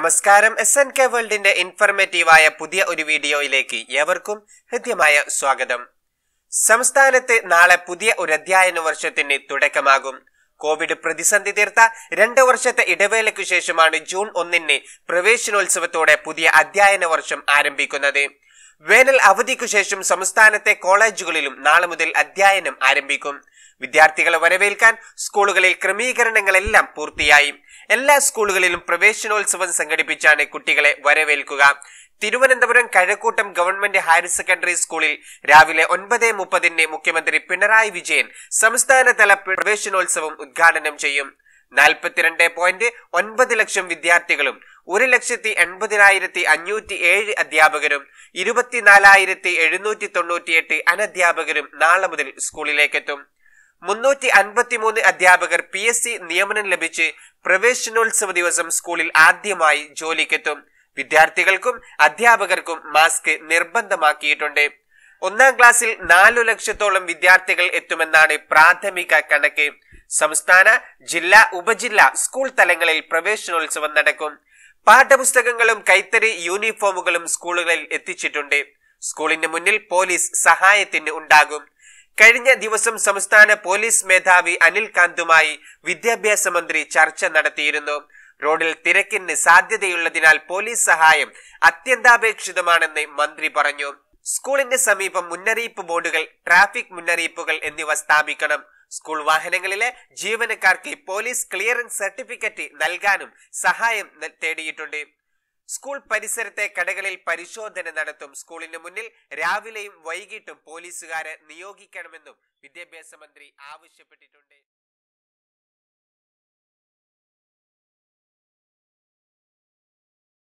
നമസ്കാരം S N K വേൾഡിന്റെ ഇൻഫർമേറ്റീവായ പുതിയ ഒരു വീഡിയോയിലേക്ക് ഏവർക്കും ഹൃദ്യമായ സ്വാഗതം സംസ്ഥാനത്ത് നാളെ പുതിയ ഒരു അധ്യയന വർഷത്തിന് തുടക്കമാകും കോവിഡ് പ്രതിസന്ധി തീർത്ത രണ്ട് വർഷത്തെ ഇടവേളയ്ക്കു ശേഷമാണ് ജൂൺ ഒന്നിന് പ്രവേശനോത്സവത്തോടെ പുതിയ അധ്യയന വർഷം ആരംഭിക്കുന്നത് വേനൽ അവധിക്കു ശേഷം സംസ്ഥാനത്തെ കോളേജുകളിലും നാളെ മുതൽ അധ്യയനം ആരംഭിക്കും വിദ്യാർത്ഥികളെ വരവേൽക്കാൻ സ്കൂളുകളിൽ ക്രമീകരണങ്ങളെല്ലാം പൂർത്തിയായി എല്ലാ സ്കൂളുകളിലും പ്രവേശനോത്സവം സംഘടിപ്പിച്ചാണ് കുട്ടികളെ വരവേൽക്കുക Thiruvananthapuram Kazhakoottam government higher secondary സ്കൂളിൽ രാവിലെ ഒൻപത് മുപ്പതിന് മുഖ്യമന്ത്രി പിണറായി വിജയൻ സംസ്ഥാനതല പ്രവേശനോത്സവം ഉദ്ഘാടനം ചെയ്യും നാൽപ്പത്തിരണ്ട് പോയിന്റ് ഒൻപത് ലക്ഷം വിദ്യാർത്ഥികളും ഒരു ലക്ഷത്തി എൺപതിനായിരത്തി അഞ്ഞൂറ്റി ഏഴ് അധ്യാപകരും ഇരുപത്തിനാലായിരത്തി എഴുന്നൂറ്റി തൊണ്ണൂറ്റിയെട്ട് അനധ്യാപകരും നാളെ മുതൽ സ്കൂളിലേക്കെത്തും മുന്നൂറ്റി അൻപത്തിമൂന്ന് അധ്യാപകർ പി എസ് സി നിയമനം ലഭിച്ച് പ്രവേശനോത്സവ ദിവസം സ്കൂളിൽ ആദ്യമായി ജോലിക്കെത്തും വിദ്യാർത്ഥികൾക്കും അധ്യാപകർക്കും മാസ്ക് നിർബന്ധമാക്കിയിട്ടുണ്ട് ഒന്നാം ക്ലാസ്സിൽ നാലു ലക്ഷത്തോളം വിദ്യാർത്ഥികൾ എത്തുമെന്നാണ് പ്രാഥമിക കണക്ക് സംസ്ഥാന ജില്ലാ ഉപജില്ലാ സ്കൂൾ തലങ്ങളിൽ പ്രവേശനോത്സവം നടക്കും പാഠപുസ്തകങ്ങളും കൈത്തറി യൂണിഫോമുകളും സ്കൂളുകളിൽ എത്തിച്ചിട്ടുണ്ട് സ്കൂളിന് മുന്നിൽ പോലീസ് സഹായത്തിന് ഉണ്ടാകും കഴിഞ്ഞ ദിവസം സംസ്ഥാന പോലീസ് മേധാവി അനിൽ കാന്തുമായി വിദ്യാഭ്യാസ മന്ത്രി ചർച്ച നടത്തിയിരുന്നു റോഡിൽ തിരക്കിന് സാധ്യതയുള്ളതിനാൽ പോലീസ് സഹായം അത്യന്താപേക്ഷിതമാണെന്ന് മന്ത്രി പറഞ്ഞു സ്കൂളിന് സമീപം മുന്നറിയിപ്പ് ബോർഡുകൾ ട്രാഫിക് മുന്നറിയിപ്പുകൾ എന്നിവ സ്ഥാപിക്കണം സ്കൂൾ വാഹനങ്ങളിലെ ജീവനക്കാർക്ക് പോലീസ് ക്ലിയറൻസ് സർട്ടിഫിക്കറ്റ് നൽകാനും സഹായം ന- തേടിയിട്ടുണ്ട് സ്കൂൾ പരിസരത്തെ കടകളിൽ പരിശോധന നടത്തും സ്കൂളിന് മുന്നിൽ രാവിലെയും വൈകിട്ടും പോലീസുകാരെ നിയോഗിക്കണമെന്നും വിദ്യാഭ്യാസ മന്ത്രി ആവശ്യപ്പെട്ടിട്ടുണ്ട്